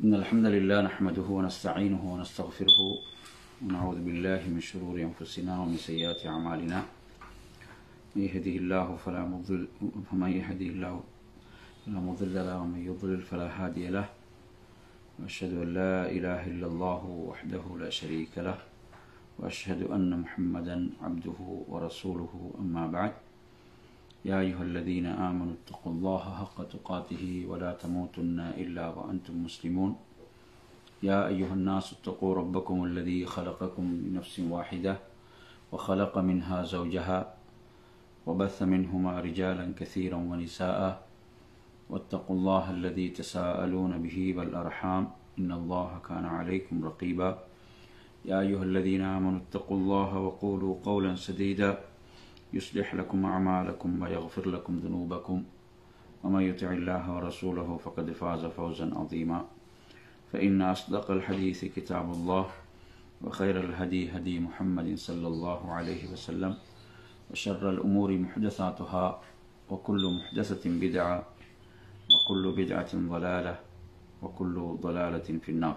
إن الحمد لله نحمده ونستعينه ونستغفره ونعوذ بالله من شرور أنفسنا ومن سيئات أعمالنا من يهده الله فلا مضل فمن يهده الله فلا مضل له ومن يضلل فلا هادي له وأشهد أن لا إله إلا الله وحده لا شريك له وأشهد أن محمدا عبده ورسوله أما بعد يا أيها الذين آمنوا اتقوا الله حق تقاته ولا تموتن إلا وأنتم مسلمون يا أيها الناس اتقوا ربكم الذي خلقكم من نفس واحدة وخلق منها زوجها وبث منهما رجالا كثيرا ونساء واتقوا الله الذي تساءلون به والأرحام إن الله كان عليكم رقيبا يا أيها الذين آمنوا اتقوا الله وقولوا قولا سديدا يصلح لكم أعمالكم ويغفر لكم ذنوبكم ومن يطع الله ورسوله فقد فاز فوزا عظيما فإن أصدق الحديث كتاب الله وخير الهدي هدي محمد صلى الله عليه وسلم وشر الأمور محدثاتها وكل محدثة بدعة وكل بدعة ضلالة وكل ضلالة في النار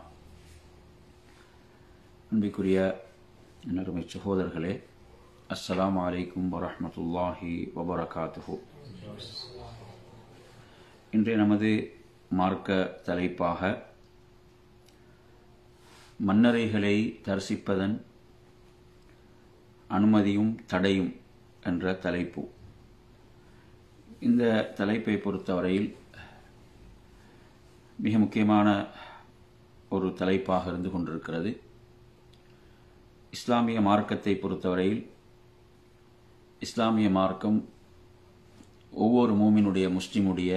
அன்பிற்குரிய நறுமை சகோதரர்களே அஸ்ஸலாமு அலைக்கும் வரஹமத்துல்லாஹி வபரகாத்துஹு இன்றைய நமது மார்க்க தலைப்பாக மன்னரைகளை தரிசிப்பதன் அனுமதியும் தடையும் என்ற தலைப்பு இந்த தலைப்பை பொறுத்தவரையில் மிக முக்கியமான ஒரு தலைப்பாக இருந்து கொண்டிருக்கிறது இஸ்லாமிய மார்க்கத்தை பொறுத்தவரையில் இஸ்லாமிய மார்க்கம் ஒவ்வொரு மூமினுடைய முஸ்லிமுடைய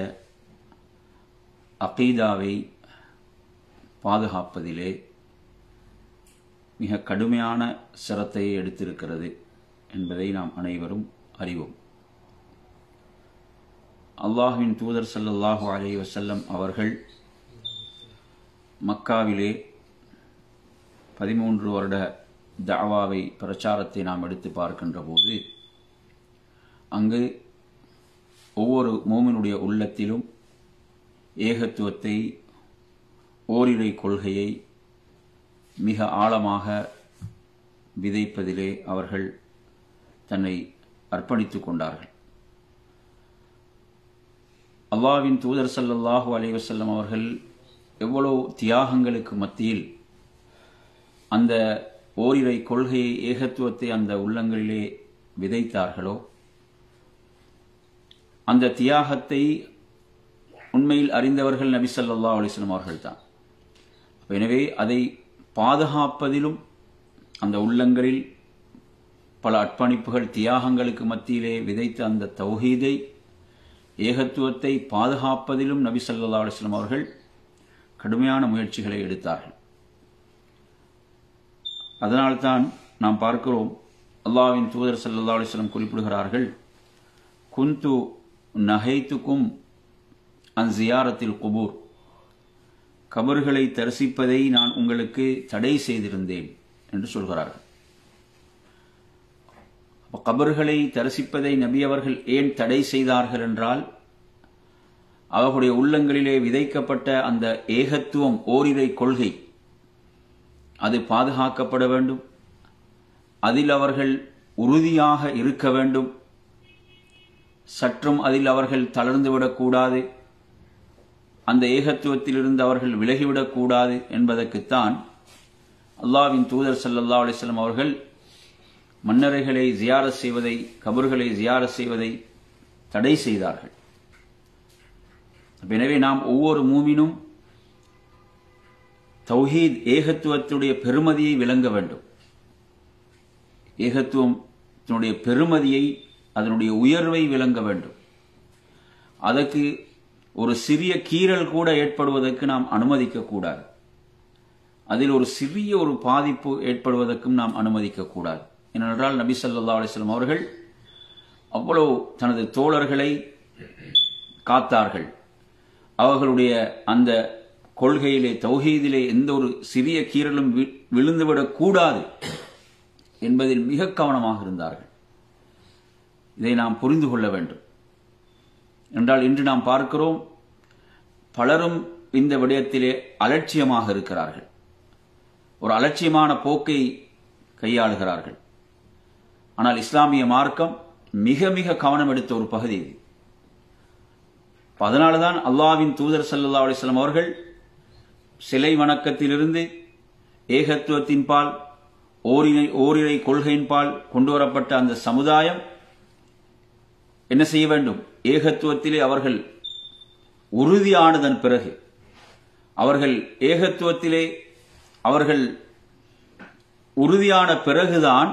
அகீதாவை பாதுகாப்பதிலே மிக கடுமையான சிரத்தை எடுத்திருக்கிறது என்பதை நாம் அனைவரும் அறிவோம் அல்லாஹுவின் தூதர் சல்லல்லாஹு அலி வசல்லம் அவர்கள் மக்காவிலே பதிமூன்று வருட தாவாவை பிரச்சாரத்தை நாம் எடுத்து பார்க்கின்ற போது அங்கு ஒவ்வொரு மோமினுடைய உள்ளத்திலும் ஏகத்துவத்தை ஓரிரை கொள்கையை மிக ஆழமாக விதைப்பதிலே அவர்கள் தன்னை அர்ப்பணித்துக் கொண்டார்கள் அல்லாவின் தூதர் சல்லல்லாஹூ அலைவசல்லம் அவர்கள் எவ்வளவு தியாகங்களுக்கு மத்தியில் அந்த ஓரிரை கொள்கையை ஏகத்துவத்தை அந்த உள்ளங்களிலே விதைத்தார்களோ அந்த தியாகத்தை உண்மையில் அறிந்தவர்கள் நபி சல்லா அலிஸ்லாம் அவர்கள் தான் எனவே அதை பாதுகாப்பதிலும் அந்த உள்ளங்களில் பல அர்ப்பணிப்புகள் தியாகங்களுக்கு மத்தியிலே விதைத்த அந்த தௌஹீதை ஏகத்துவத்தை பாதுகாப்பதிலும் நபி சல்லா அலிஸ்லாம் அவர்கள் கடுமையான முயற்சிகளை எடுத்தார்கள் அதனால்தான் நாம் பார்க்கிறோம் அல்லாவின் தூதர் சல்லா அலிஸ்லம் குறிப்பிடுகிறார்கள் குந்து நகைத்துக்கும் அன் ஜியாரத்தில் குபூர் கபர்களை தரிசிப்பதை நான் உங்களுக்கு தடை செய்திருந்தேன் என்று சொல்கிறார்கள் கபர்களை தரிசிப்பதை நபி அவர்கள் ஏன் தடை செய்தார்கள் என்றால் அவர்களுடைய உள்ளங்களிலே விதைக்கப்பட்ட அந்த ஏகத்துவம் ஓரிரை கொள்கை அது பாதுகாக்கப்பட வேண்டும் அதில் அவர்கள் உறுதியாக இருக்க வேண்டும் சற்றும் அதில் அவர்கள் தளர்ந்துவிடக்கூடாது அந்த ஏகத்துவத்திலிருந்து அவர்கள் விலகிவிடக்கூடாது என்பதற்குத்தான் அல்லாவின் தூதர் சல்லல்லா அலிஸ்லாம் அவர்கள் மன்னரைகளை ஜியார செய்வதை கபர்களை ஜியார செய்வதை தடை செய்தார்கள் எனவே நாம் ஒவ்வொரு மூமினும் தௌஹீத் ஏகத்துவத்துடைய பெருமதியை விளங்க வேண்டும் ஏகத்துவத்தினுடைய பெருமதியை அதனுடைய உயர்வை விளங்க வேண்டும் அதற்கு ஒரு சிறிய கீறல் கூட ஏற்படுவதற்கு நாம் அனுமதிக்க கூடாது அதில் ஒரு சிறிய ஒரு பாதிப்பு ஏற்படுவதற்கும் நாம் அனுமதிக்க கூடாது ஏனென்றால் நபி சல்லா அலிஸ்லாம் அவர்கள் அவ்வளவு தனது தோழர்களை காத்தார்கள் அவர்களுடைய அந்த கொள்கையிலே தௌஹீதிலே எந்த ஒரு சிறிய கீரலும் விழுந்துவிடக் கூடாது என்பதில் மிக கவனமாக இருந்தார்கள் இதை நாம் புரிந்து கொள்ள வேண்டும் என்றால் இன்று நாம் பார்க்கிறோம் பலரும் இந்த விடயத்திலே அலட்சியமாக இருக்கிறார்கள் ஒரு அலட்சியமான போக்கை கையாளுகிறார்கள் ஆனால் இஸ்லாமிய மார்க்கம் மிக மிக கவனம் எடுத்த ஒரு பகுதி இது அதனால்தான் அல்லாவின் தூதர் சல்லா அலிஸ்லாம் அவர்கள் சிலை வணக்கத்திலிருந்து ஏகத்துவத்தின் பால் ஓரினை ஓரிரை கொள்கையின் பால் கொண்டு வரப்பட்ட அந்த சமுதாயம் என்ன செய்ய வேண்டும் ஏகத்துவத்திலே அவர்கள் உறுதியானதன் பிறகு அவர்கள் ஏகத்துவத்திலே அவர்கள் உறுதியான பிறகுதான்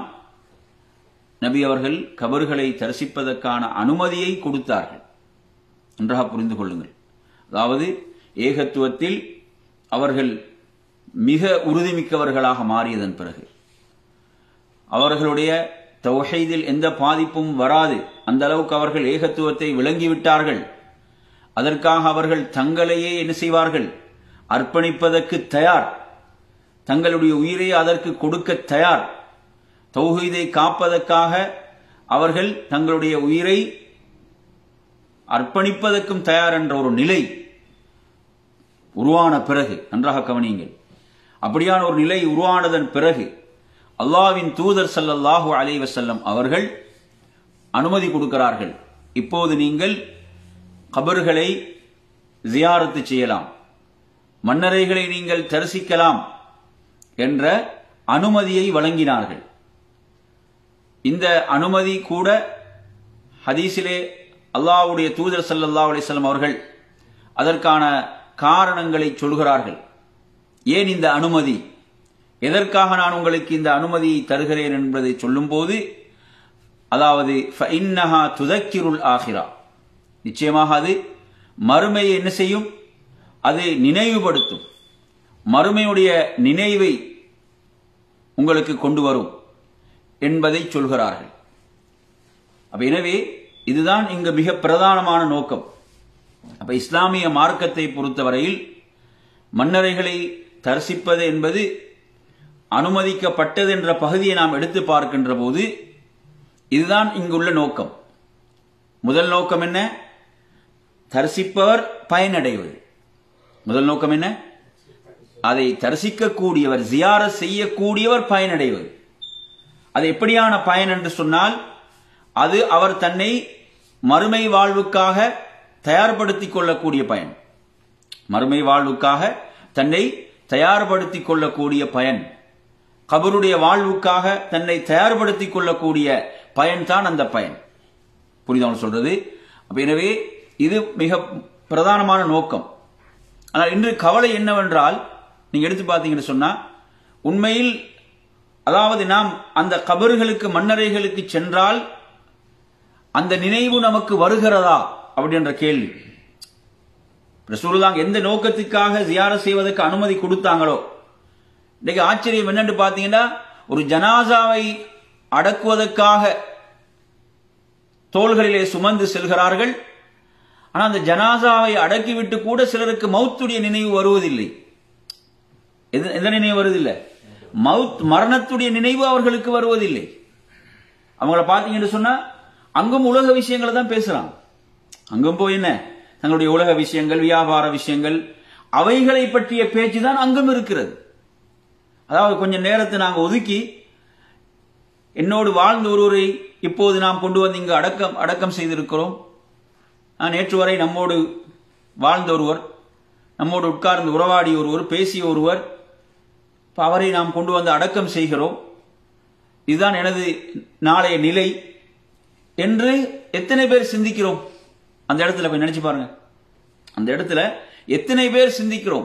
நபி அவர்கள் கபர்களை தரிசிப்பதற்கான அனுமதியை கொடுத்தார்கள் நன்றாக புரிந்து கொள்ளுங்கள் அதாவது ஏகத்துவத்தில் அவர்கள் மிக உறுதிமிக்கவர்களாக மாறியதன் பிறகு அவர்களுடைய தௌஹீதில் எந்த பாதிப்பும் வராது அந்த அளவுக்கு அவர்கள் ஏகத்துவத்தை விளங்கிவிட்டார்கள் அதற்காக அவர்கள் தங்களையே என்ன செய்வார்கள் அர்ப்பணிப்பதற்கு தயார் தங்களுடைய உயிரை அதற்கு கொடுக்க தயார் தௌஹீதை காப்பதற்காக அவர்கள் தங்களுடைய உயிரை அர்ப்பணிப்பதற்கும் தயார் என்ற ஒரு நிலை உருவான பிறகு நன்றாக கவனியுங்கள் அப்படியான ஒரு நிலை உருவானதன் பிறகு அல்லாவின் தூதர் சல்லல்லாஹு அலை வசல்லம் அவர்கள் அனுமதி கொடுக்கிறார்கள் இப்போது நீங்கள் கபர்களை ஜியாரத்து செய்யலாம் மன்னரைகளை நீங்கள் தரிசிக்கலாம் என்ற அனுமதியை வழங்கினார்கள் இந்த அனுமதி கூட ஹதீஸிலே அல்லாவுடைய தூதர் சல்லல்லா அலிஸ்லாம் அவர்கள் அதற்கான காரணங்களை சொல்கிறார்கள் ஏன் இந்த அனுமதி எதற்காக நான் உங்களுக்கு இந்த அனுமதியை தருகிறேன் என்பதை சொல்லும்போது அதாவது ஃபஇன்னஹா துதக்கிருள் ஆகிரா நிச்சயமாக அது மறுமையை என்ன செய்யும் அது நினைவுபடுத்தும் மறுமையுடைய நினைவை உங்களுக்கு கொண்டு வரும் என்பதை சொல்கிறார்கள் அப்ப எனவே இதுதான் இங்கு மிக பிரதானமான நோக்கம் அப்ப இஸ்லாமிய மார்க்கத்தை பொறுத்தவரையில் மன்னரைகளை தரிசிப்பது என்பது அனுமதிக்கப்பட்டது என்ற பகுதியை நாம் எடுத்து பார்க்கின்ற போது இதுதான் இங்குள்ள நோக்கம் முதல் நோக்கம் என்ன தரிசிப்பவர் பயனடைவது முதல் நோக்கம் என்ன அதை தரிசிக்கக்கூடியவர் ஜியார செய்யக்கூடியவர் பயனடைவது அது எப்படியான பயன் என்று சொன்னால் அது அவர் தன்னை மறுமை வாழ்வுக்காக தயார்படுத்திக் கொள்ளக்கூடிய பயன் மறுமை வாழ்வுக்காக தன்னை தயார்படுத்திக் கொள்ளக்கூடிய பயன் கபருடைய வாழ்வுக்காக தன்னை தயார்படுத்திக் கொள்ளக்கூடிய பயன்தான் அந்த பயன் புரிதவன் சொல்றது அப்ப எனவே இது மிக பிரதானமான நோக்கம் ஆனால் இன்று கவலை என்னவென்றால் நீங்க எடுத்து பார்த்தீங்கன்னு சொன்னா உண்மையில் அதாவது நாம் அந்த கபறுகளுக்கு மன்னரைகளுக்கு சென்றால் அந்த நினைவு நமக்கு வருகிறதா அப்படின்ற கேள்வி ரசூலுல்லாஹ் எந்த நோக்கத்துக்காக ஜியார செய்வதற்கு அனுமதி கொடுத்தாங்களோ இன்னைக்கு ஆச்சரியம் என்னன்னு பாத்தீங்கன்னா ஒரு ஜனாசாவை அடக்குவதற்காக தோள்களிலே சுமந்து செல்கிறார்கள் ஆனா அந்த ஜனாசாவை அடக்கிவிட்டு கூட சிலருக்கு மௌத்துடைய நினைவு வருவதில்லை எது- எந்த நினைவு வருவதில்லை மவுத் மரணத்துடைய நினைவு அவர்களுக்கு வருவதில்லை அவங்கள பாத்தீங்கன்னு சொன்னா அங்கும் உலக விஷயங்களை தான் பேசுறாங்க அங்கும் போய் என்ன தங்களுடைய உலக விஷயங்கள் வியாபார விஷயங்கள் அவைகளை பற்றிய பேச்சு தான் அங்கும் இருக்கிறது அதாவது கொஞ்சம் நேரத்தை நாங்கள் ஒதுக்கி என்னோடு வாழ்ந்த ஒருவரை இப்போது நாம் கொண்டு வந்து இங்கு அடக்கம் அடக்கம் செய்திருக்கிறோம் ஆஹ், நேற்று வரை நம்மோடு வாழ்ந்த ஒருவர் நம்மோடு உட்கார்ந்து உறவாடிய ஒருவர் பேசிய ஒருவர் இப்ப அவரை நாம் கொண்டு வந்து அடக்கம் செய்கிறோம் இதுதான் எனது நாளைய நிலை என்று எத்தனை பேர் சிந்திக்கிறோம் அந்த இடத்துல போய் நினைச்சு பாருங்க அந்த இடத்துல எத்தனை பேர் சிந்திக்கிறோம்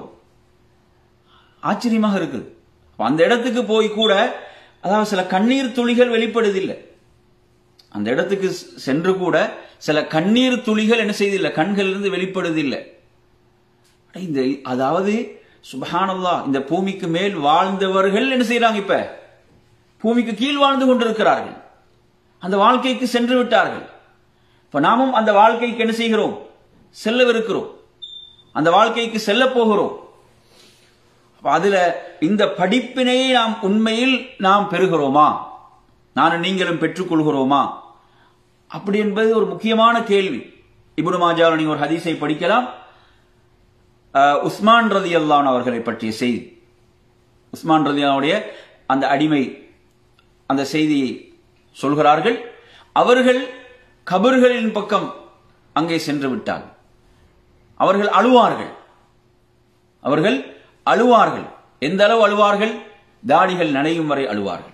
ஆச்சரியமாக இருக்குது அப்ப அந்த இடத்துக்கு போய் கூட அதாவது சில கண்ணீர் துளிகள் வெளிப்படுதில்லை அந்த இடத்துக்கு செ- சென்று கூட சில கண்ணீர் துளிகள் என்ன செய்தில்லை கண்களிலிருந்து வெளிப்படுவதில்லை அட, இந்த அதாவது சுபஹானல்லாஹ் இந்த பூமிக்கு மேல் வாழ்ந்தவர்கள் என்ன செய்றாங்க இப்ப பூமிக்கு கீழ் வாழ்ந்து கொண்டிருக்கிறார்கள் அந்த வாழ்க்கைக்கு சென்று விட்டார்கள் இப்ப நாமும் அந்த வாழ்க்கைக்கு என்ன செய்கிறோம் செல்லவிருக்கிறோம் அந்த வாழ்க்கைக்கு செல்ல போகிறோம் அப்ப அதுல இந்த படிப்பினையை நாம் உண்மையில் நாம் பெறுகிறோமா நானும் நீங்களும் பெற்றுக்கொள்கிறோமா அப்படி என்பது ஒரு முக்கியமான கேள்வி இப்னு மாஜாவில் நீங்க ஒரு ஹதீஸை படிக்கலாம் அஹ், உஸ்மான் ரதி அல்லான் அவர்களை பற்றிய செய்தி உஸ்மான் ரதியாவுடைய அந்த அடிமை அந்த செய்தியை சொல்கிறார்கள் அவர்கள் கபர்களின் பக்கம் அங்கே சென்று விட்டால் அவர்கள் அழுவார்கள் அவர்கள் அழுவார்கள் எந்த அளவு அழுவார்கள் தாடிகள் நனையும் வரை அழுவார்கள்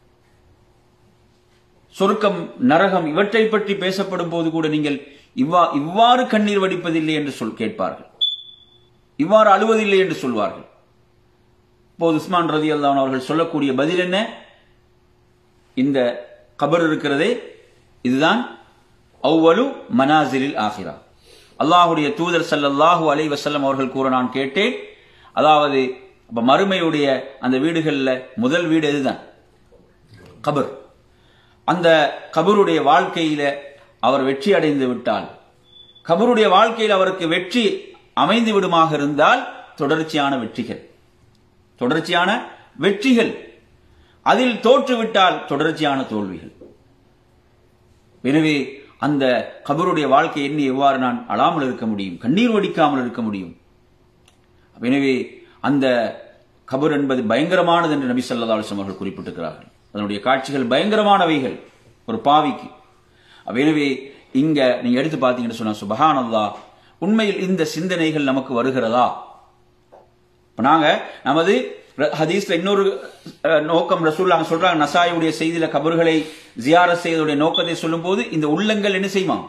சொர்க்கம் நரகம் இவற்றை பற்றி பேசப்படும் போது கூட நீங்கள் இவ்வா இவ்வாறு கண்ணீர் வடிப்பதில்லை என்று சொல் கேட்பார்கள் இவ்வாறு அழுவதில்லை என்று சொல்வார்கள் இப்போது உஸ்மான் ரதி அல்லான் அவர்கள் சொல்லக்கூடிய பதில் என்ன இந்த கபர் இருக்கிறதே இதுதான் அவ்வளு மனாசிலில் ஆகிரா அல்லாஹுடைய தூதர் ஸல்லல்லாஹு அலைஹி வஸல்லம் அவர்கள் கூற நான் கேட்டேன் அதாவது அப்ப மறுமையுடைய அந்த வீடுகள்ல முதல் வீடு எதுதான் கபர் அந்த கபருடைய வாழ்க்கையில அவர் வெற்றி அடைந்து விட்டால் கபருடைய வாழ்க்கையில் அவருக்கு வெற்றி அமைந்து விடுமாக இருந்தால் தொடர்ச்சியான வெற்றிகள் தொடர்ச்சியான வெற்றிகள் அதில் தோற்றுவிட்டால் தொடர்ச்சியான தோல்விகள் எனவே அந்த கபருடைய வாழ்க்கை எண்ணி எவ்வாறு நான் அழாமல் இருக்க முடியும் கண்ணீர் வடிக்காமல் இருக்க முடியும் எனவே அந்த கபர் என்பது பயங்கரமானது என்று நபி ஸல்லல்லாஹு அலைஹி வஸல்லம் அவர்கள் குறிப்பிட்டிருக்கிறார்கள் அதனுடைய காட்சிகள் பயங்கரமானவைகள் ஒரு பாவிக்கு அப்ப எனவே இங்க நீங்க எடுத்து பார்த்தீங்கன்னு சொன்னா சுபஹானல்லாஹ் உண்மையில் இந்த சிந்தனைகள் நமக்கு வருகிறதா இப்ப நாங்க நமது ர- ஹதீஸ்ல இன்னொரு அஹ், நோக்கம் ரசூல்லாங்க சொல்றாங்க நசாயுடைய செய்தியில கபர்களை ஜியாரத் செய்வதுடைய நோக்கத்தை சொல்லும்போது இந்த உள்ளங்கள் என்ன செய்வான்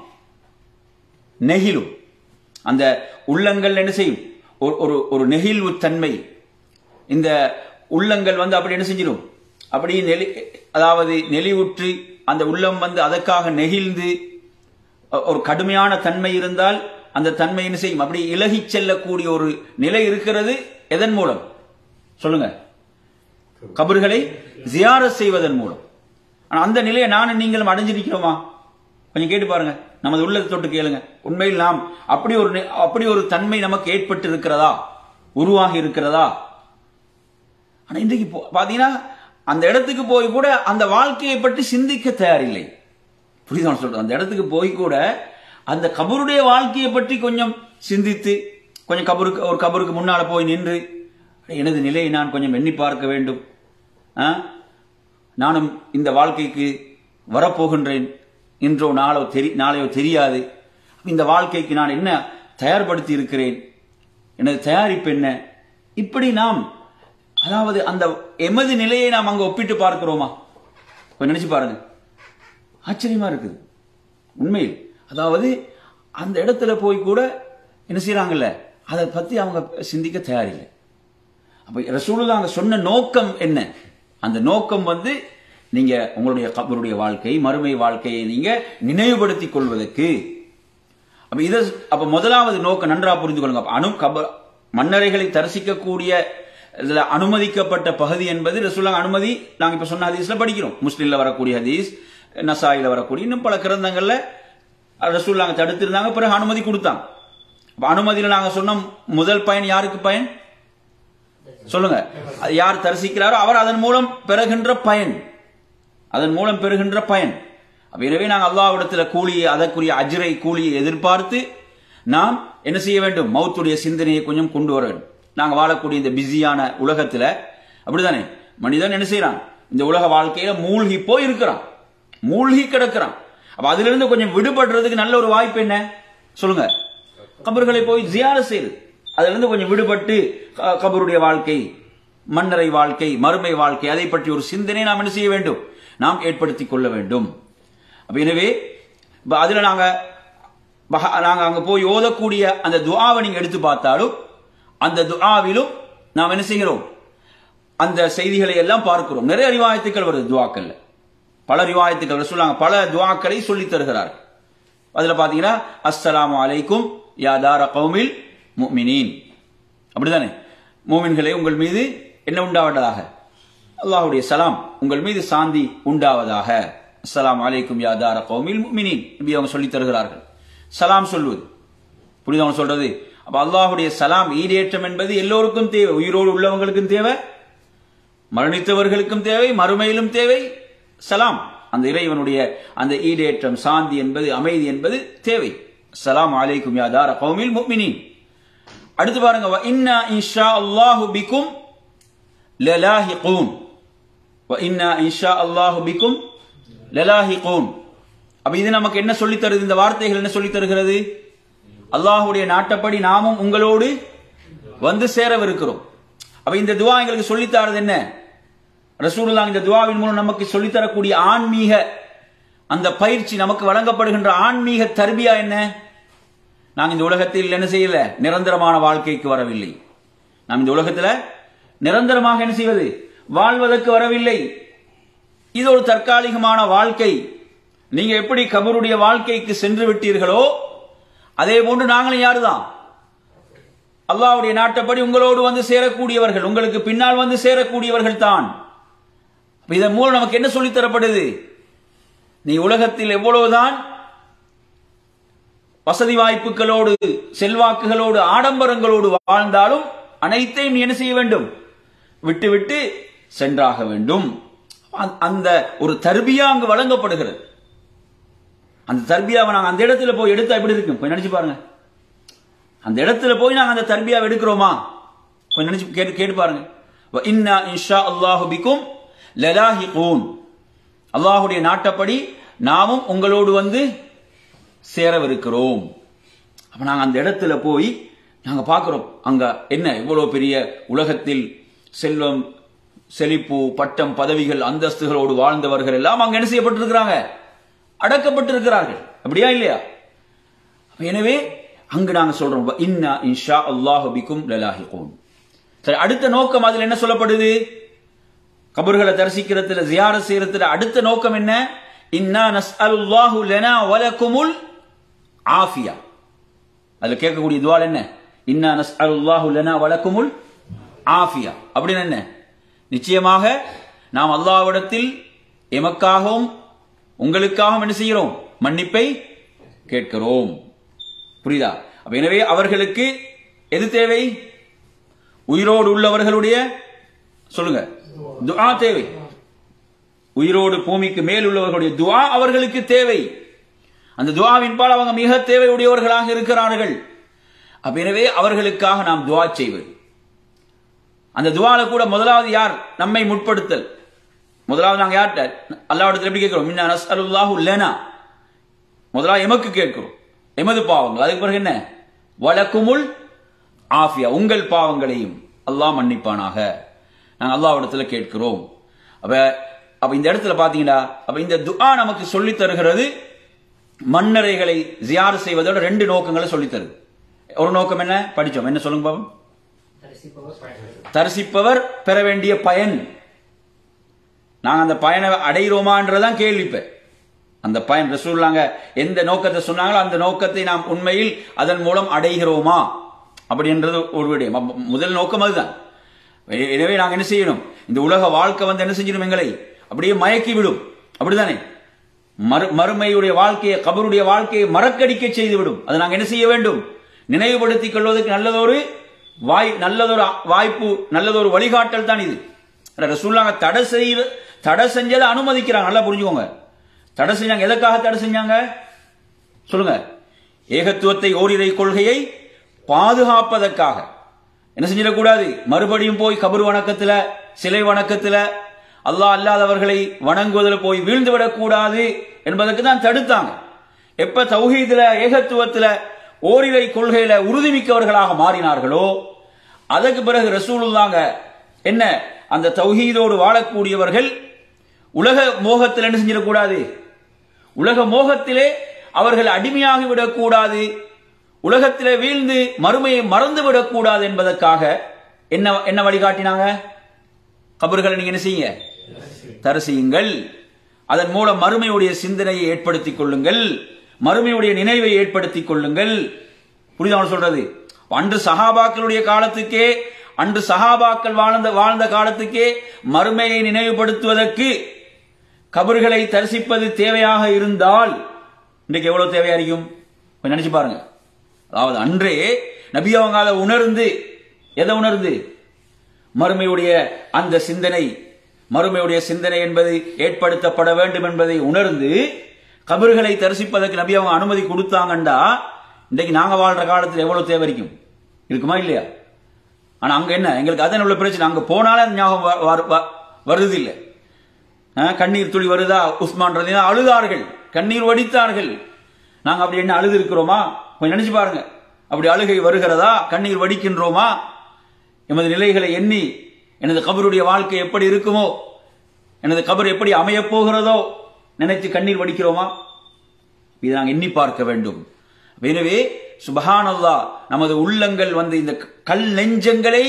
நெகிழும் அந்த உள்ளங்கள் என்ன செய்யும் ஒரு ஒரு ஒரு நெகிழ்வு தன்மை இந்த உள்ளங்கள் வந்து அப்படி என்ன செஞ்சிடும் அப்படி நெளி அதாவது நெளிவுற்று அந்த உள்ளம் வந்து அதற்காக நெகிழ்ந்து ஒ- ஒரு கடுமையான தன்மை இருந்தால் அந்த தன்மை என்ன செய்யும் அப்படி இலகிச் செல்லக்கூடிய ஒரு நிலை இருக்கிறது எதன் மூலம் சொல்லுங்க கபர்களை ஜியாரத் செய்வதன் மூலம் ஆனா அந்த நிலையை நானும் நீங்களும் அடைஞ்சிருக்கிறோமா கொஞ்சம் கேட்டு பாருங்க நமது உள்ளத்தை தொட்டு கேளுங்க உண்மையில் நாம் அப்படி ஒரு நி- அப்படி ஒரு தன்மை நமக்கு ஏற்பட்டு இருக்கிறதா உருவாகி இருக்கிறதா ஆனா இன்றைக்கு போ- பாத்தீங்கன்னா அந்த இடத்துக்கு போய் கூட அந்த வாழ்க்கையை பற்றி சிந்திக்க தயாரில்லை புரியுதா நான் சொல்றேன் அந்த இடத்துக்கு போய் கூட அந்த கபருடைய வாழ்க்கையை பற்றி கொஞ்சம் சிந்தித்து கொஞ்சம் கபருக்கு ஒரு கபருக்கு முன்னால போய் நின்று எனது நிலையை நான் கொஞ்சம் எண்ணி பார்க்க வேண்டும் ஆ? நானும் இந்த வாழ்க்கைக்கு வரப்போகின்றேன் இன்றோ நாளோ தெரி நாளையோ தெரியாது இந்த வாழ்க்கைக்கு நான் என்ன தயார்படுத்தி இருக்கிறேன் எனது தயாரிப்பு என்ன இப்படி நாம் அதாவது அந்த எமது நிலையை நாம் அங்க ஒப்பிட்டு பார்க்கிறோமா கொஞ்சம் நினைச்சு பாருங்க ஆச்சரியமா இருக்குது உண்மையில் அதாவது அந்த இடத்துல போய் கூட என்ன செய்றாங்கல்ல அதை பத்தி அவங்க சிந்திக்க தயாரில்லை அப்ப ரசூலுல்லாஹ் அங்க சொன்ன நோக்கம் என்ன அந்த நோக்கம் வந்து நீங்க உங்களுடைய கபருடைய வாழ்க்கை மறுமை வாழ்க்கையை நீங்க நினைவுபடுத்திக் கொள்வதற்கு அப்ப இத அப்ப முதலாவது நோக்கம் நன்றா புரிந்து கொள்ளுங்க அப்ப அணு கப மன்னரைகளை தரிசிக்கக்கூடிய இதுல அனுமதிக்கப்பட்ட பகுதி என்பது ரசூலுல்லாஹ் அனுமதி நாங்க இப்ப சொன்ன ஹதீஸ்ல படிக்கிறோம் முஸ்லிம்ல வரக்கூடிய ஹதீஸ் நசாயில வரக்கூடிய இன்னும் பல கிரந்தங்கள்ல ரசூலுல்லாஹ் தடுத்திருந்தாங்க பிறகு அனுமதி கொடுத்தாங்க அப்ப அனுமதியில நாங்க சொன்ன முதல் பயன் யாருக்கு பயன் சொல்லுங்க அது யார் தரிசிக்கிறாரோ அவர் அதன் மூலம் பெறுகின்ற பயன் அதன் மூலம் பெறுகின்ற பயன் அப்ப எனவே நாங்கள் அல்லாஹ்விடத்துல கூலியை அதற்குரிய அஜ்ரை கூலியை எதிர்பார்த்து நாம் என்ன செய்ய வேண்டும் மௌத்துடைய சிந்தனையை கொஞ்சம் கொண்டு வர வேண்டும் நாங்க வாழக்கூடிய இந்த பிஸியான உலகத்துல அப்படிதானே மனிதன் என்ன செய்யறான் இந்த உலக வாழ்க்கையில மூழ்கி போய் இருக்கிறான் மூழ்கி கிடக்கிறான் அப்ப அதுல இருந்து கொஞ்சம் விடுபடுறதுக்கு நல்ல ஒரு வாய்ப்பு என்ன சொல்லுங்க கபர்களை போய் ஜியார செய்யுது அதுல இருந்து கொஞ்சம் விடுபட்டு க- கபருடைய வாழ்க்கை மன்னரை வாழ்க்கை மறுமை வாழ்க்கை அதை பற்றி ஒரு சிந்தனை நாம் என்ன செய்ய வேண்டும் நாம் ஏற்படுத்திக் கொள்ள வேண்டும் அப்ப எனவே இப்ப அதுல நாங்க பஹ- நாங்க அங்க போய் ஓதக்கூடிய அந்த துஆவை நீங்க எடுத்து பார்த்தாலும் அந்த துஆவிலும் நாம் என்ன செய்கிறோம் அந்த செய்திகளை எல்லாம் பார்க்கிறோம் நிறைய ரிவாயத்துக்கள் வருது துவாக்கள்ல பல ரிவாயத்துக்கள் சொல்லுவாங்க பல துவாக்களை சொல்லித் தருகிறார்கள் அதுல பாத்தீங்கன்னா அஸ்ஸலாமு அலைக்கும் யா தார கௌமில் முஃமினீன் அப்படிதானே மூமின்களே உங்கள் மீது என்ன உண்டாவதாக அல்லாஹ்வுடைய சலாம் உங்கள் மீது சாந்தி உண்டாவதாக அஸ்ஸலாமு அலைக்கும் யா தார கௌமில் முஃமினீன் இப்படி அவங்க சொல்லித் தருகிறார்கள் சலாம் சொல்வது புரியுது அவங்க சொல்றது அப்ப அல்லாஹ்வுடைய சலாம் ஈடேற்றம் என்பது எல்லோருக்கும் தேவை உயிரோடு உள்ளவங்களுக்கும் தேவை மரணித்தவர்களுக்கும் தேவை மறுமையிலும் தேவை சலாம் அந்த இறைவனுடைய அந்த ஈடேற்றம் சாந்தி என்பது அமைதி என்பது தேவை சலாம் அலைக்கும் யாதார கௌமில் முக்மினின் அடுத்து பாருங்க வ இன்னா இன்ஷா அல்லாஹு பிக்கும் லலாஹிகூன் வ இன்னா இன்ஷா அல்லாஹு பிக்கும் லலாஹிகூன் அப்ப இது நமக்கு என்ன சொல்லித் தருது இந்த வார்த்தைகள் என்ன சொல்லித் தருகிறது அல்லாஹ்வுடைய நாட்டப்படி நாமும் உங்களோடு வந்து சேரவிருக்கிறோம் அப்ப இந்த துவா எங்களுக்கு சொல்லித் தரது என்ன ரசூலுல்லாஹ் இந்த துவாவின் மூலம் நமக்கு சொல்லித் தரக்கூடிய ஆன்மீக அந்த பயிற்சி நமக்கு வழங்கப்படுகின்ற ஆன்மீக தர்பியா என்ன நாம் இந்த உலகத்தில் என்ன செய்யல நிரந்தரமான வாழ்க்கைக்கு வரவில்லை நாம் இந்த உலகத்துல நிரந்தரமாக என்ன செய்வது வாழ்வதற்கு வரவில்லை இது ஒரு தற்காலிகமான வாழ்க்கை நீங்க எப்படி கபருடைய வாழ்க்கைக்கு சென்று விட்டீர்களோ அதே போன்று நாங்களும் யாருதான் அல்லாஹ்வுடைய நாட்டப்படி உங்களோடு வந்து சேரக்கூடியவர்கள் உங்களுக்கு பின்னால் வந்து சேரக்கூடியவர்கள் தான் அப்ப இதன் மூலம் நமக்கு என்ன சொல்லித் தரப்படுது நீ உலகத்தில் எவ்வளவுதான் வசதி வாய்ப்புகளோடு செல்வாக்குகளோடு ஆடம்பரங்களோடு வாழ்ந்தாலும் அனைத்தையும் நீ என்ன செய்ய வேண்டும் விட்டு விட்டு சென்றாக வேண்டும் அந்த- அந்த ஒரு தர்பியா அங்கு வழங்கப்படுகிறது அந்த தர்பியாவை நாங்க அந்த இடத்துல போய் எடுத்தா எப்படி இருக்கும் போய் நினைச்சு பாருங்க அந்த இடத்துல போய் நாங்க அந்த தர்பியாவை எடுக்கிறோமா போய் நினைச்சு கேட்டு கேட்டு பாருங்க வ இன்னா இன்ஷா அல்லாஹு பிக்கும் லலாஹிகூன் அல்லாஹுடைய நாட்டப்படி நாமும் உங்களோடு வந்து சேரவிருக்கிறோம் அப்ப நாங்க அந்த இடத்துல போய் நாங்க பார்க்கிறோம் அங்க என்ன இவ்வளவு பெரிய உலகத்தில் செல்வம் செழிப்பு பட்டம் பதவிகள் அந்தஸ்துகளோடு வாழ்ந்தவர்கள் எல்லாம் அங்க என்ன செய்யப்பட்டிருக்கிறாங்க அடக்கப்பட்டிருக்கிறார்கள் அப்படியா இல்லையா அப்ப எனவே அங்கு நாங்க சொல்றோம் "வ இன்னா இன்ஷா அல்லாஹு பிக்கும் லலாஹிகூன் சரி அடுத்த நோக்கம் அதுல என்ன சொல்லப்படுது கபர்களை தரிசிக்கிறதுல ஜியார செய்யறதுல அடுத்த நோக்கம் என்ன இன்னா நஸ்அலுல்லாஹு லனா வலக்குமுல் ஆஃபியா அதுல கேட்கக்கூடிய துவால் என்ன இன்னா நஸ்அலுல்லாஹு லனா வலக்குமுல் ஆஃபியா அப்படின்னு என்ன நிச்சயமாக நாம் அல்லாஹ்விடத்தில் எமக்காகவும் உங்களுக்காகவும் என்ன செய்கிறோம் மன்னிப்பை கேட்கிறோம் புரியுதா அப்ப எனவே அவர்களுக்கு எது தேவை உயிரோடு உள்ளவர்களுடைய சொல்லுங்க துஆ தேவை உயிரோடு பூமிக்கு மேல் உள்ளவர்களுடைய துஆ அவர்களுக்கு தேவை அந்த துஆவின்பால் அவங்க மிக தேவையுடையவர்களாக இருக்கிறார்கள் அப்ப எனவே அவர்களுக்காக நாம் துஆ செய்வது அந்த துஆல கூட முதலாவது யார் நம்மை முற்படுத்தல் முதலாவது நாங்க யார்கிட்ட அல்லாஹ்விடத்தில் எப்படி கேட்கிறோம் மின்னா நஸ்அலுல்லாஹு லனா முதலாவது எமக்கு கேட்கிறோம் எமது பாவங்கள் அதுக்கு பிறகு என்ன வலக்குமுல் ஆஃபியா உங்கள் பாவங்களையும் அல்லாஹ் மன்னிப்பானாக நாங்கள் அல்லாஹ்விடத்துல கேட்கிறோம் அப்ப அப்ப இந்த இடத்துல பாத்தீங்கன்னா அப்ப இந்த துஆ நமக்கு சொல்லித் தருகிறது மன்னரைகளை ஜியார் செய்வதோட ரெண்டு நோக்கங்களை சொல்லித் தருது ஒரு நோக்கம் என்ன படிச்சோம் என்ன சொல்லுங்க பாவம் தரிசிப்பவர் பெற வேண்டிய பயன் நாங்க அந்த பயனை அடைகிறோமான்றதான் கேள்வி இப்ப அந்த பயன் ரசூல்லாங்க எந்த நோக்கத்தை சொன்னாங்களோ அந்த நோக்கத்தை நாம் உண்மையில் அதன் மூலம் அடைகிறோமா அப்படின்றது ஒரு விடயம் அப்ப முதல் நோக்கம் அதுதான் எ- எனவே நாங்க என்ன செய்யணும் இந்த உலக வாழ்க்கை வந்து என்ன செஞ்சிடும் எங்களை அப்படியே மயக்கி விடும் அப்படிதானே மறு மறுமையுடைய வாழ்க்கையை கபருடைய வாழ்க்கையை மறக்கடிக்க செய்து விடும் அதை நாங்க என்ன செய்ய வேண்டும் நினைவுபடுத்திக் கொள்வதற்கு நல்லதொரு வாய் நல்லதொரு வாய்ப்பு நல்லதொரு வழிகாட்டல் தான் இது ரசூல்லாங்க தடை செய்ய தடை செஞ்சதை அனுமதிக்கிறாங்க நல்லா புரிஞ்சுக்கோங்க தடை செஞ்சாங்க எதற்காக தடை செஞ்சாங்க சொல்லுங்க ஏகத்துவத்தை ஓரிரை கொள்கையை பாதுகாப்பதற்காக என்ன செஞ்சிடக்கூடாது மறுபடியும் போய் கபர் வணக்கத்துல சிலை வணக்கத்துல அல்லாஹ் அல்லாதவர்களை வணங்குவதில் போய் வீழ்ந்து விடக்கூடாது என்பதற்கு தான் தடுத்தாங்க எப்ப தௌஹீதுல ஏகத்துவத்துல ஓரிரை கொள்கையில உறுதிமிக்கவர்களாக மாறினார்களோ அதற்கு பிறகு ரசூலுல்லாங்க என்ன அந்த தௌஹீதோடு வாழக்கூடியவர்கள் உலக மோகத்தில் என்ன செஞ்சிடக்கூடாது உலக மோகத்திலே அவர்கள் அடிமையாகி விடக்கூடாது உலகத்திலே வீழ்ந்து மறுமையை மறந்து விடக்கூடாது என்பதற்காக என்ன என்ன வழிகாட்டினாங்க கபர்களை நீங்க என்ன செய்யுங்க தரிசியுங்கள் அதன் மூலம் மறுமையுடைய சிந்தனையை ஏற்படுத்திக் கொள்ளுங்கள் மறுமையுடைய நினைவை ஏற்படுத்திக் கொள்ளுங்கள் புரியுதா அவன் சொல்றது அன்று சஹாபாக்களுடைய காலத்துக்கே அன்று சஹாபாக்கள் வாழ்ந்த வாழ்ந்த காலத்துக்கே மறுமையை நினைவுபடுத்துவதற்கு கபர்களை தரிசிப்பது தேவையாக இருந்தால் இன்றைக்கு எவ்வளவு தேவையா இருக்கும் கொஞ்சம் நினைச்சு பாருங்க அதாவது அன்றே நபி அவங்க அதை உணர்ந்து எதை உணர்ந்து மறுமையுடைய அந்த சிந்தனை மறுமையுடைய சிந்தனை என்பது ஏற்படுத்தப்பட வேண்டும் என்பதை உணர்ந்து கபர்களை தரிசிப்பதற்கு நபி அவங்க அனுமதி கொடுத்தாங்கண்டா இன்றைக்கு நாங்க வாழ்ற காலத்தில் எவ்வளவு தேவை இருக்கும் இருக்குமா இல்லையா ஆனா அங்க என்ன எங்களுக்கு அதான் உள்ள பிரச்சனை அங்க போனாலே அந்த ஞாபகம் வ- வ- வ- வருது இல்லை அஹ், கண்ணீர் துளி வருதா உஸ்மான் ரதினா அழுதார்கள் கண்ணீர் வடித்தார்கள் நாங்க அப்படி என்ன அழுது இருக்கிறோமா கொஞ்சம் நினைச்சு பாருங்க அப்படி அழுகை வருகிறதா கண்ணீர் வடிக்கின்றோமா எமது நிலைகளை எண்ணி எனது கபருடைய வாழ்க்கை எப்படி இருக்குமோ எனது கபர் எப்படி அமையப் போகிறதோ நினைத்து கண்ணீர் வடிக்கிறோமா இதை நாங்கள் எண்ணி பார்க்க வேண்டும் எனவே சுபஹானல்லா நமது உள்ளங்கள் வந்து இந்த கல் நெஞ்சங்களை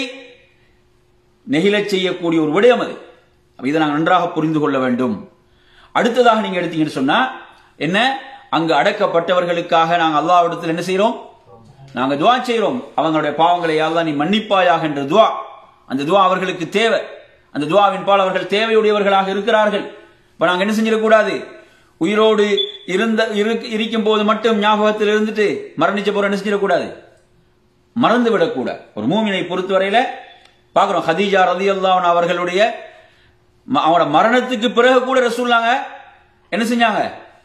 நெகிழச் செய்யக்கூடிய ஒரு விடயம் அது அப்ப இதை நாங்கள் நன்றாக புரிந்து கொள்ள வேண்டும் அடுத்ததாக நீங்க எடுத்தீங்கன்னு சொன்னா என்ன அங்கு அடக்கப்பட்டவர்களுக்காக நாங்கள் அல்லாவிடத்தில் என்ன செய்றோம் நாங்க துவா செய்றோம் அவங்களுடைய பாவங்களை யாரெல்லாம் நீ மன்னிப்பாயாக என்ற துவா அந்த துவா அவர்களுக்கு தேவை அந்த துவாவின் பால் அவர்கள் தேவையுடையவர்களாக இருக்கிறார்கள் இப்ப நாங்க என்ன செஞ்சிடக்கூடாது உயிரோடு இருந்த இருக்கும் போது மட்டும் ஞாபகத்தில் இருந்துட்டு மரணிச்ச போற என்ன செஞ்சிடக்கூடாது மறந்து விடக்கூடாது ஒரு மூமினை பொறுத்தவரையில பார்க்கிறோம் ஹதீஜா ரதி அவர்களுடைய ம- அவங்களோட மரணத்துக்கு பிறகு கூட ரசூல்லாங்க என்ன செஞ்சாங்க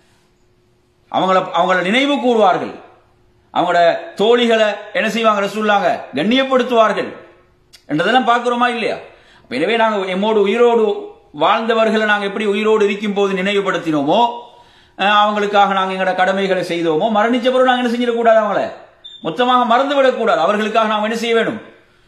அவங்கள அவங்கள நினைவு கூறுவார்கள் அவங்களோட தோழிகளை என்ன செய்வாங்க ரசூல்லாங்க கண்ணியப்படுத்துவார்கள் என்றதெல்லாம் பார்க்கிறோமா இல்லையா அப்ப எனவே நாங்க எம்மோடு உயிரோடு வாழ்ந்தவர்களை நாங்க எப்படி உயிரோடு இருக்கும் போது நினைவுபடுத்தினோமோ அஹ், அவங்களுக்காக நாங்க எங்களோட கடமைகளை செய்தோமோ மரணிச்ச பிறகு நாங்க என்ன செஞ்சிடக்கூடாது அவங்கள மொத்தமாக மறந்து விடக்கூடாது அவர்களுக்காக நாம் என்ன செய்ய வேண்டும்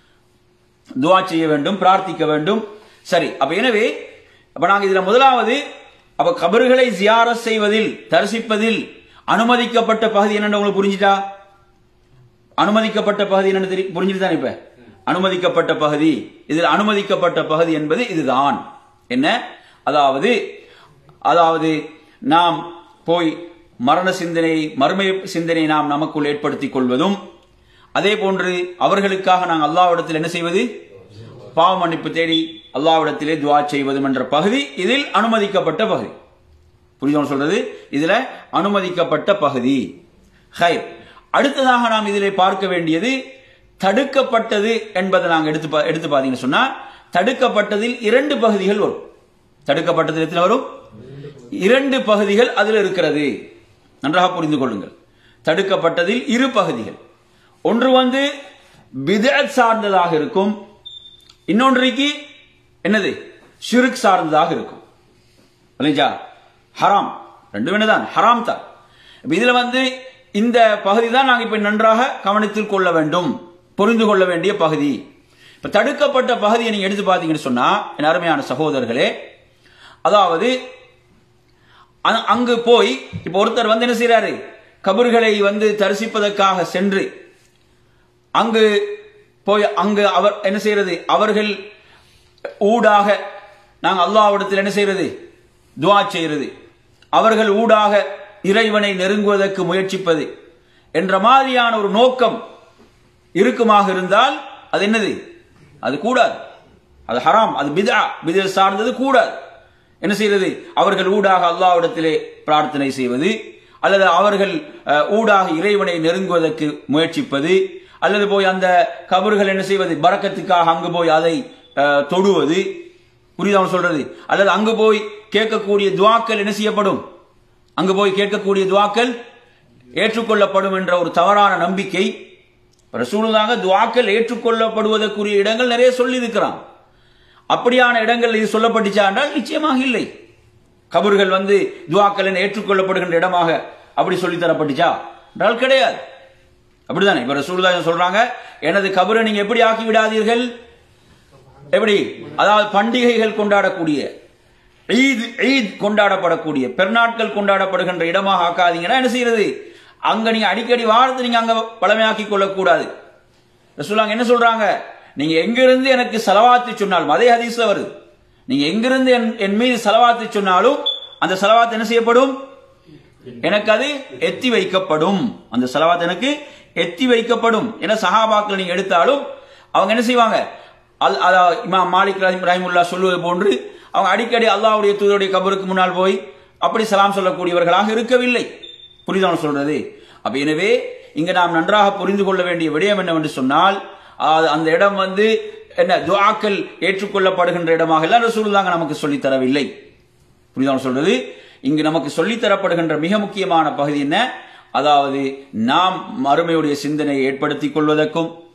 துவா செய்ய வேண்டும் பிரார்த்திக்க வேண்டும் சரி அப்ப எனவே அப்ப நாங்க இதுல முதலாவது அப்ப கபறுகளை ஜியாரத் செய்வதில் தரிசிப்பதில் அனுமதிக்கப்பட்ட பகுதி என்னன்னு உங்களுக்கு புரிஞ்சுட்டா அனுமதிக்கப்பட்ட பகுதி என்னன்னு தெரியும் புரிஞ்சுட்டு இப்ப அனுமதிக்கப்பட்ட பகுதி இதில் அனுமதிக்கப்பட்ட பகுதி என்பது இதுதான் என்ன அதாவது அதாவது நாம் போய் மரண சிந்தனை மறுமை சிந்தனை நாம் நமக்குள் ஏற்படுத்திக் கொள்வதும் அதே போன்று அவர்களுக்காக நாங்கள் அல்லாவிடத்தில் என்ன செய்வது பாவ மன்னிப்பு தேடி அல்லாவிடத்திலே துவா செய்வதும் என்ற பகுதி இதில் அனுமதிக்கப்பட்ட பகுதி புரியுதா சொல்றது இதுல அனுமதிக்கப்பட்ட பகுதி ஹை அடுத்ததாக நாம் இதிலே பார்க்க வேண்டியது தடுக்கப்பட்டது என்பதை நாங்கள் எடுத்து பா- எடுத்து பார்த்தீங்கன்னு சொன்னா தடுக்கப்பட்டதில் இரண்டு பகுதிகள் வரும் தடுக்கப்பட்டதில் எத்தனை வரும் இரண்டு பகுதிகள் அதில் இருக்கிறது நன்றாக புரிந்து கொள்ளுங்கள் தடுக்கப்பட்டதில் இரு பகுதிகள் ஒன்று வந்து பிதத் சார்ந்ததாக இருக்கும் இன்னொன்றைக்கு என்னது ஷிருக் சார்ந்ததாக இருக்கும் இல்லைங்களா ஹராம் ரெண்டும் என்னதான் ஹராம் தான் இப்ப இதுல வந்து இந்த பகுதி தான் நாங்க இப்ப நன்றாக கவனத்தில் கொள்ள வேண்டும் புரிந்து கொள்ள வேண்டிய பகுதி இப்ப தடுக்கப்பட்ட பகுதியை நீங்க எடுத்து பார்த்தீங்கன்னு சொன்னா என் அருமையான சகோதரர்களே அதாவது அ- அங்கு போய் இப்ப ஒருத்தர் வந்து என்ன செய்யறாரு கபர்களை வந்து தரிசிப்பதற்காக சென்று அங்கு போய் அங்கு அவர் என்ன செய்யறது அவர்கள் ஊடாக நாங்கள் அல்லாஹ்விடத்தில் என்ன செய்யறது துவா செய்யறது அவர்கள் ஊடாக இறைவனை நெருங்குவதற்கு முயற்சிப்பது என்ற மாதிரியான ஒரு நோக்கம் இருக்குமாக இருந்தால் அது என்னது அது கூடாது அது ஹராம் அது பிதா பிதா சார்ந்தது கூடாது என்ன செய்யறது அவர்கள் ஊடாக அல்லாஹ்விடத்திலே பிரார்த்தனை செய்வது அல்லது அவர்கள் அஹ், ஊடாக இறைவனை நெருங்குவதற்கு முயற்சிப்பது அல்லது போய் அந்த கபறுகள் என்ன செய்வது பறக்கத்துக்காக அங்கு போய் அதை அஹ், தொடுவது புரியுதா அவன் சொல்றது அல்லது அங்கு போய் கேட்கக்கூடிய துவாக்கள் என்ன செய்யப்படும் அங்கு போய் கேட்கக்கூடிய துவாக்கள் ஏற்றுக்கொள்ளப்படும் என்ற ஒரு தவறான நம்பிக்கை ரசூலுல்லாங்க துவாக்கள் ஏற்றுக்கொள்ளப்படுவதற்குரிய இடங்கள் நிறைய சொல்லி இருக்கிறான் அப்படியான இடங்கள் இது சொல்லப்பட்டுச்சா என்றால் நிச்சயமாக இல்லை கபர்கள் வந்து துவாக்கள் என ஏற்றுக்கொள்ளப்படுகின்ற இடமாக அப்படி சொல்லி தரப்பட்டுச்சா என்றால் கிடையாது அப்படிதானே இப்ப ரசூலுல்லாஹி சொல்றாங்க எனது கபரை நீங்க எப்படி ஆக்கி விடாதீர்கள் எப்படி அதாவது பண்டிகைகள் கொண்டாடக்கூடிய ஈத் ஈத் கொண்டாடப்படக்கூடிய பெருநாட்கள் கொண்டாடப்படுகின்ற இடமாக ஆக்காதீங்கன்னா என்ன செய்யறது அங்க நீங்க அடிக்கடி வாரத்தை நீங்க அங்க பழமையாக்கி கொள்ளக்கூடாது ரசூலாங்க என்ன சொல்றாங்க நீங்க எங்கிருந்து எனக்கு செலவாத்து சொன்னாலும் அதே ஹதீஸ்ல வருது நீங்க எங்கிருந்து என் என் மீது செலவாத்து சொன்னாலும் அந்த செலவாத்து என்ன செய்யப்படும் எனக்கு அது எத்தி வைக்கப்படும் அந்த செலவாத் எனக்கு எத்தி வைக்கப்படும் என சஹாபாக்கள் நீங்க எடுத்தாலும் அவங்க என்ன செய்வாங்க அல் அதாவது இமாம் மாலிக் ரஹிம் ரஹிமுல்லா சொல்லுவது போன்று அவங்க அடிக்கடி அல்லாஹ்வுடைய தூதருடைய கபருக்கு முன்னால் போய் அப்படி சலாம் சொல்லக்கூடியவர்களாக இருக்கவில்லை புரிதவன் சொல்றது அப்ப எனவே இங்க நாம் நன்றாக புரிந்து கொள்ள வேண்டிய விடயம் என்னவென்று சொன்னால் அது- அந்த இடம் வந்து என்ன துஆக்கள் ஏற்றுக்கொள்ளப்படுகின்ற இடமாக எல்லாம் ரசூலுல்லாஹ் நமக்கு சொல்லித் தரவில்லை புரியுதா சொல்றது இங்கு நமக்கு சொல்லித் தரப்படுகின்ற மிக முக்கியமான பகுதி என்ன அதாவது நாம் மறுமையுடைய சிந்தனையை ஏற்படுத்திக் கொள்வதற்கும்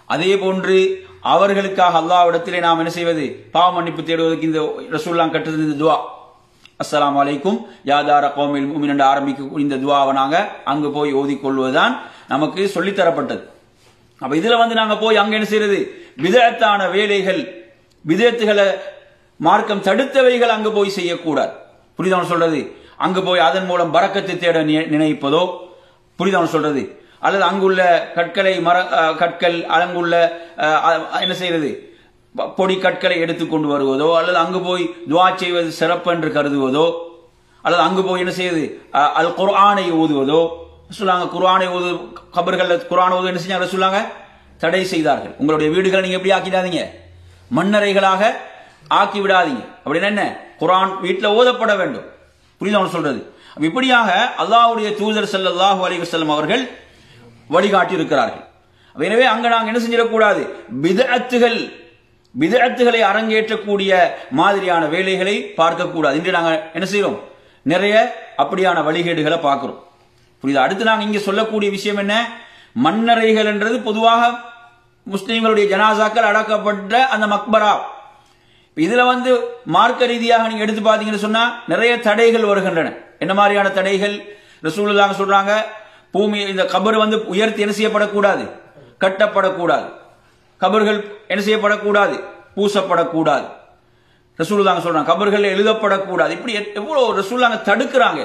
அதே போன்று அவர்களுக்காக அல்லாஹ்விடத்திலே நாம் என்ன செய்வது பாவ மன்னிப்பு தேடுவதற்கு இந்த ரசூல்லாம் கட்டுறது இந்த துவா அஸ்ஸலாமு அலைக்கும் யாதார கோமில் முமின் என்று ஆரம்பிக்க இந்த துவாவை நாங்க அங்கு போய் ஓதிக்கொள்வதுதான் நமக்கு சொல்லித்தரப்பட்டது அப்ப இதுல வந்து நாங்க போய் அங்க என்ன செய்யறது விதத்தான வேலைகள் விதத்துகளை மார்க்கம் தடுத்தவைகள் அங்கு போய் செய்யக்கூடாது புரிதவன் சொல்றது அங்கு போய் அதன் மூலம் பறக்கத்தை தேட நி- நினைப்பதோ புரிதவன் சொல்றது அல்லது அங்குள்ள கற்களை மர அஹ், கற்கள் அங்குள்ள அஹ், அஹ், என்ன செய்யறது ப- பொடி கற்களை எடுத்துக்கொண்டு வருவதோ அல்லது அங்கு போய் துவா செய்வது சிறப்பு என்று கருதுவதோ அல்லது அங்கு போய் என்ன செய்யுது அஹ், அல் குர்ஆனை ஓதுவதோ சொல்லாங்க குர்ஆனை ஓது கபர்கள் குர்ஆன் ஓது என்ன செஞ்சாங்க சொல்லாங்க தடை செய்தார்கள் உங்களுடைய வீடுகளை நீங்க எப்படி ஆக்கிடாதீங்க மண்ணறைகளாக ஆக்கி விடாதீங்க அப்படின்னா என்ன குர்ஆன் வீட்டில் ஓதப்பட வேண்டும் புரியுதா அவன் சொல்றது அப்ப இப்படியாக அல்லாஹ்வுடைய தூதர் ஸல்லல்லாஹு அலைஹி வஸல்லம் அவர்கள் வழிகாட்டி இருக்கிறார்கள் அப்ப எனவே அங்க நாங்க என்ன செஞ்சிடக்கூடாது பிதஅத்துகள் பிதஅத்துகளை அரங்கேற்றக்கூடிய மாதிரியான வேலைகளை பார்க்கக்கூடாது இன்று நாங்க என்ன செய்றோம் நிறைய அப்படியான வழிகேடுகளை பார்க்கிறோம் புரியுதா அடுத்து நாங்க இங்க சொல்லக்கூடிய விஷயம் என்ன மண்ணறைகள் என்றது பொதுவாக முஸ்லிம்களுடைய ஜனாசாக்கள் அடக்கப்பட்ட அந்த மக்பரா இப்ப இதுல வந்து மார்க்க ரீதியாக நீங்க எடுத்து பாத்தீங்கன்னு சொன்னா நிறைய தடைகள் வருகின்றன என்ன மாதிரியான தடைகள் ரசூலுல்லாஹ் சொல்றாங்க பூமி இந்த கபர் வந்து உயர்த்தி என்ன செய்யப்படக்கூடாது கட்டப்படக்கூடாது கபர்கள் என்ன செய்யப்படக்கூடாது பூசப்படக்கூடாது ரசூலுல்லாஹ் சொல்றாங்க கபர்கள் எழுதப்படக்கூடாது இப்படி எத்- எவ்வளவு ரசூலுல்லாஹ் தடுக்கிறாங்க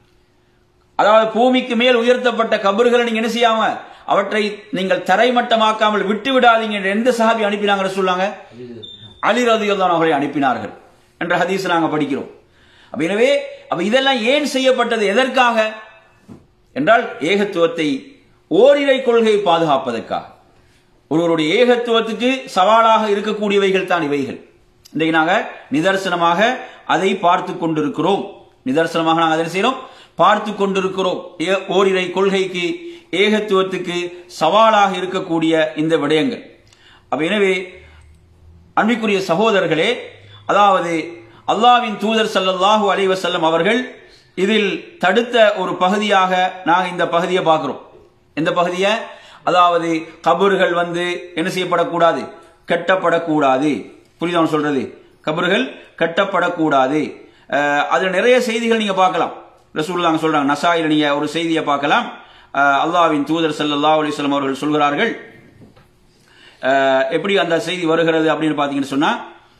அதாவது பூமிக்கு மேல் உயர்த்தப்பட்ட கபறுகளை நீங்க என்ன செய்யாம அவற்றை நீங்கள் தரைமட்டமாக்காமல் விட்டு விடாதீங்க என்று எந்த சஹாபி அனுப்பினாங்க சொல்லாங்க அலி ரதியுல்லாஹு அவர்களை அனுப்பினார்கள் என்ற ஹதீஸ் நாங்க படிக்கிறோம் அப்ப எனவே அப்ப இதெல்லாம் ஏன் செய்யப்பட்டது எதற்காக என்றால் ஏகத்துவத்தை ஓரிரை கொள்கை பாதுகாப்பதற்காக ஒருவருடைய ஏகத்துவத்துக்கு சவாலாக இருக்கக்கூடியவைகள் தான் இவைகள் இன்றைக்கு நாங்க நிதர்சனமாக அதை பார்த்து கொண்டிருக்கிறோம் நிதர்சனமாக நாங்கள் அதை என்ன செய்யறோம் பார்த்து கொண்டிருக்கிறோம் ஏ- ஓரிரை கொள்கைக்கு ஏகத்துவத்துக்கு சவாலாக இருக்கக்கூடிய இந்த விடயங்கள் அப்ப எனவே அன்பிற்குரிய சகோதரர்களே அதாவது அல்லாவின் தூதர் ஸல்லல்லாஹு அலைஹி வஸல்லம் அவர்கள் இதில் தடுத்த ஒரு பகுதியாக நாங்க இந்த பகுதியை பார்க்கிறோம் எந்த பகுதியை அதாவது கபறுகள் வந்து என்ன செய்யப்படக்கூடாது கட்டப்படக்கூடாது புரியுதா நான் சொல்றது கபறுகள் கட்டப்படக்கூடாது அஹ், அதுல நிறைய செய்திகள் நீங்க பார்க்கலாம் ரசூலுல்லாஹ் சொல்றாங்க நசாயில நீங்க ஒரு செய்தியை பார்க்கலாம் அஹ், அல்லாஹ்வின் தூதர் ஸல்லல்லாஹு அலைஹி வஸல்லம் அவர்கள் சொல்கிறார்கள் அஹ், எப்படி அந்த செய்தி வருகிறது அப்படின்னு பாத்தீங்கன்னு சொன்னா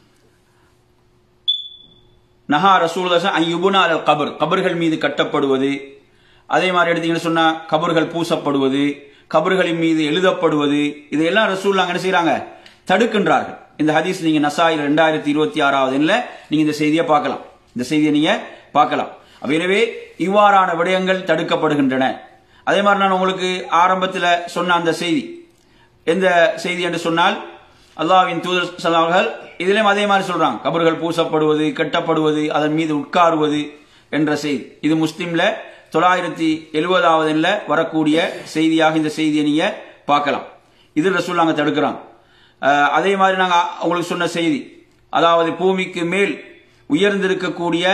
நஹா ரசூலுல்லாஹ் ஐயுபுனா அல் கபர் கபர்கள் மீது கட்டப்படுவது அதே மாதிரி எடுத்தீங்கன்னு சொன்னா கபர்கள் பூசப்படுவது கபர்களின் மீது எழுதப்படுவது இதையெல்லாம் ரசூலுல்லாஹ் என்ன செய்றாங்க தடுக்கின்றார்கள் இந்த ஹதீஸ் நீங்க நசாயில் ரெண்டாயிரத்தி இருபத்தி ஆறாவது எண்ணில் நீங்க இந்த செய்தியை பார்க்கலாம் இந்த செய்தியை நீங்க பார்க்கலாம் அப்ப எனவே இவ்வாறான விடயங்கள் தடுக்கப்படுகின்றன அதே மாதிரி நான் உங்களுக்கு ஆரம்பத்தில் சொன்ன அந்த செய்தி எந்த செய்தி என்று சொன்னால் அல்லாஹ்வின் தூதர் ஸல்லல்லாஹு அலைஹி வஸல்லம் இதிலும் அதே மாதிரி சொல்றாங்க கபர்கள் பூசப்படுவது கட்டப்படுவது அதன் மீது உட்காருவது என்ற செய்தி இது முஸ்லிம்ல தொள்ளாயிரத்தி எழுபதாவது வரக்கூடிய செய்தியாக இந்த செய்தியை நீங்க பார்க்கலாம் இது ரசூல்லாங்க தடுக்கிறாங்க அஹ், அதே மாதிரி நாங்க உங்களுக்கு சொன்ன செய்தி அதாவது பூமிக்கு மேல் உயர்ந்திருக்கக்கூடிய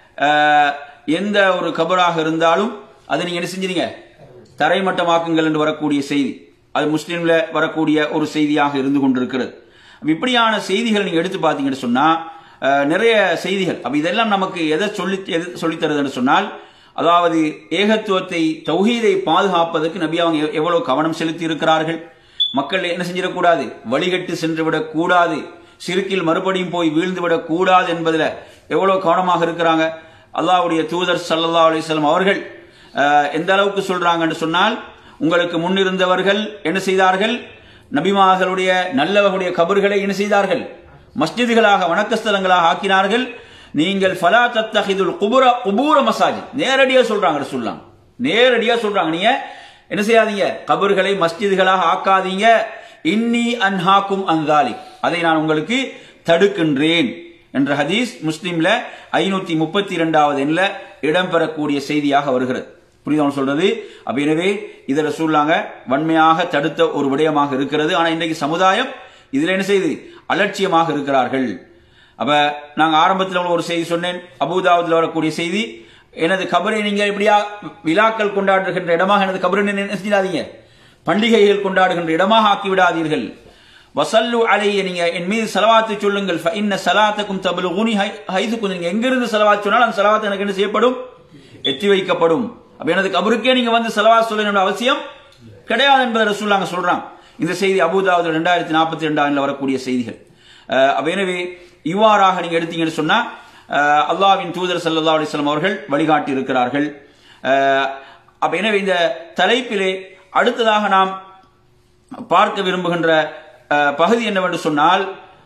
அஹ், எந்த ஒரு கபராக இருந்தாலும் அதை நீங்க என்ன செஞ்சீங்க தரைமட்டமாக்குங்கள் என்று வரக்கூடிய செய்தி அது முஸ்லீம்ல வரக்கூடிய ஒரு செய்தியாக இருந்து கொண்டிருக்கிறது அப்ப இப்படியான செய்திகள் நீங்க எடுத்து பார்த்தீங்கன்னு சொன்னா அஹ், நிறைய செய்திகள் அப்ப இதெல்லாம் நமக்கு எதை சொல்லி எது சொல்லித் தருதுன்னு சொன்னால் அதாவது ஏகத்துவத்தை தௌஹீதை பாதுகாப்பதற்கு நபி அவங்க எவ்- எவ்வளவு கவனம் செலுத்தி இருக்கிறார்கள் மக்கள் என்ன செஞ்சிடக்கூடாது வழிகட்டு சென்று விடக் கூடாது சிறுக்கில் மறுபடியும் போய் வீழ்ந்து விடக் கூடாது என்பதுல எவ்வளவு கவனமாக இருக்கிறாங்க அல்லாஹ்வுடைய தூதர் ஸல்லல்லாஹு அலைஹி வஸல்லம் அவர்கள் அஹ், எந்த அளவுக்கு சொல்றாங்கன்னு சொன்னால் உங்களுக்கு முன்னிருந்தவர்கள் என்ன செய்தார்கள் நபிமார்களுடைய நல்லவர்களுடைய கபர்களை என்ன செய்தார்கள் மஸ்ஜிதுகளாக வணக்கஸ்தலங்களாக ஆக்கினார்கள் நீங்கள் ஃபலா தத்தஹிதுல் குபுர குபூர மசாஜி நேரடியா சொல்றாங்க சொல்லலாம் நேரடியா சொல்றாங்க நீங்க என்ன செய்யாதீங்க கபர்களை மஸ்ஜிதுகளாக ஆக்காதீங்க இன்னி அன்ஹாக்கும் அந்தாலி அதை நான் உங்களுக்கு தடுக்கின்றேன் என்ற ஹதீஸ் முஸ்லிம்ல ஐநூத்தி முப்பத்தி இரண்டாவது எண்ணில் இடம்பெறக்கூடிய செய்தியாக வருகிறது புரியுதா அவன் சொல்றது அப்ப எனவே இதை ரசூல்லாங்க வன்மையாக தடுத்த ஒரு விடயமாக இருக்கிறது ஆனா இன்றைக்கு சமுதாயம் இதுல என்ன செய்யுது அலட்சியமாக இருக்கிறார்கள் அப்ப நாங்க ஆரம்பத்தில் உங்களுக்கு ஒரு செய்தி சொன்னேன் அபுதாபுல வரக்கூடிய செய்தி எனது கபரை நீங்க இப்படியா விழாக்கள் கொண்டாடுகின்ற இடமாக எனது கபரை என்ன செஞ்சிடாதீங்க பண்டிகைகள் கொண்டாடுகின்ற இடமாக ஆக்கி விடாதீர்கள் வசல்லு அலைய நீங்க என் மீது செலவாத்து சொல்லுங்கள் இன்ன சலாத்துக்கும் தபலுகுனி ஹைதுக்கும் நீங்க எங்கிருந்து செலவாத்து சொன்னால் அந்த செலவாத்து எனக்கு என்ன செய்யப்படும் எத்தி வைக்கப்படும் அப்ப எனது கபருக்கே நீங்க வந்து செலவா சொல்ல அவசியம் கிடையாது என்பதை ரசூல்லாங்க சொல்றாங்க இந்த செய்தி அபுதாவது ரெண்டாயிரத்தி நாற்பத்தி ரெண்டாயிரம் வரக்கூடிய செய்திகள் அப்ப எனவே இவ்வாறாக நீங்க எடுத்தீங்கன்னு சொன்னா அல்லாவின் தூதர் சல்லா அலிஸ்லாம் அவர்கள் வழிகாட்டி இருக்கிறார்கள் அப்ப எனவே இந்த தலைப்பிலே அடுத்ததாக நாம் பார்க்க விரும்புகின்ற பகுதி என்னவென்று சொன்னால்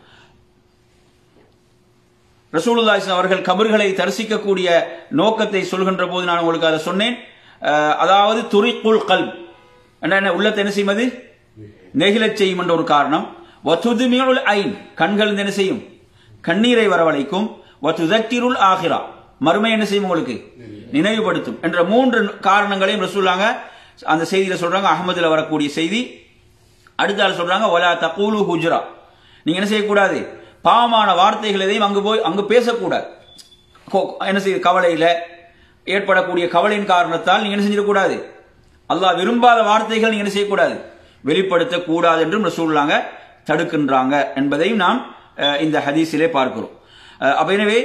ரசூலுல்லா அவர்கள் கபர்களை தரிசிக்கக்கூடிய நோக்கத்தை சொல்கின்ற போது நான் உங்களுக்கு அதை சொன்னேன் அதாவது துரிக்குள் கல் என்ன உள்ளத்தை என்ன செய்வது நெகிழச் செய்யும் என்ற ஒரு காரணம் வத்துதுமியுள் ஐன் கண்கள் என்ன செய்யும் கண்ணீரை வரவழைக்கும் வத்துதக்கிருள் ஆகிரா மறுமை என்ன செய்யும் உங்களுக்கு நினைவுபடுத்தும் என்ற மூன்று காரணங்களையும் ரசூலாங்க அந்த செய்தியில சொல்றாங்க அகமதுல வரக்கூடிய செய்தி அடுத்தால சொல்றாங்க ஒலா தகூலு ஹுஜ்ரா நீங்க என்ன செய்யக்கூடாது பாவமான வார்த்தைகள் எதையும் அங்கு போய் அங்கு பேசக்கூடாது என்ன செய்ய கவலையில ஏற்படக்கூடிய கவலையின் காரணத்தால் நீங்க என்ன செஞ்சிடக்கூடாது அல்லாஹ் விரும்பாத வார்த்தைகள் நீங்க என்ன செய்யக்கூடாது வெளிப்படுத்த கூடாது என்றும் ரசூல்லாங்க தடுக்கின்றாங்க என்பதையும் நாம் இந்த ஹதீஸிலே பார்க்கிறோம் அப்ப எனவே